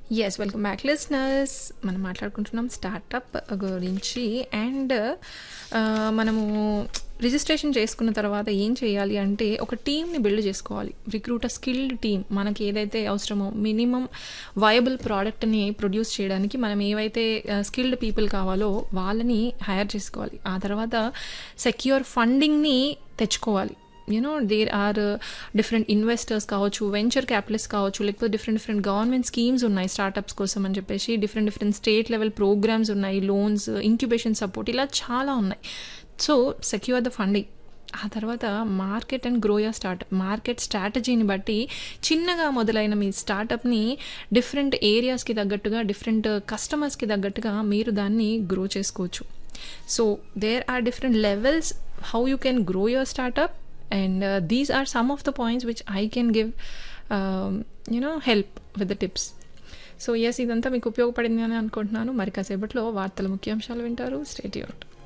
yes welcome back listeners మనం మాట్లాడుకుంటున్నాం startup గురించి అండ్ మనము రిజిస్ట్రేషన్ చేసుకున్న తర్వాత ఏం చేయాలి అంటే ఒక టీమ్ని బిల్డ్ చేసుకోవాలి రిక్రూటర్ స్కిల్డ్ టీమ్ మనకి ఏదైతే అవసరమో మినిమం వయబుల్ ప్రోడక్ట్ని ప్రొడ్యూస్ చేయడానికి మనం ఏవైతే స్కిల్డ్ పీపుల్ కావాలో వాళ్ళని హైర్ చేసుకోవాలి ఆ తర్వాత సెక్యూర్ ఫండింగ్ని తెచ్చుకోవాలి you know there are different investors కావచ్చు వెంచర్ క్యాపిటలిస్ట్ కావచ్చు లేకపోతే డిఫరెంట్ డిఫరెంట్ గవర్నమెంట్ స్కీమ్స్ ఉన్నాయి స్టార్టప్స్ కోసం అని చెప్పేసి different different state level programmes ఉన్నాయి లోన్స్ ఇంక్యుబేషన్ సపోర్ట్ ఇలా చాలా ఉన్నాయి సో సెక్యూర్ ద ఫండింగ్ ఆ తర్వాత market and grower startup market స్ట్రాటజీని బట్టి చిన్నగా మొదలైన మీ స్టార్టప్ని డిఫరెంట్ ఏరియాస్కి తగ్గట్టుగా డిఫరెంట్ కస్టమర్స్కి తగ్గట్టుగా మీరు దాన్ని గ్రో చేసుకోవచ్చు so there are different levels how you can grow your startup and uh, these are some of the points which I can give um, you know help with the tips so yes ఇదంతా మీకు ఉపయోగపడింది అని అనుకుంటున్నాను మరి కాసేపట్లో వార్తల ముఖ్యాంశాలు వింటారు స్టేట్ యూట్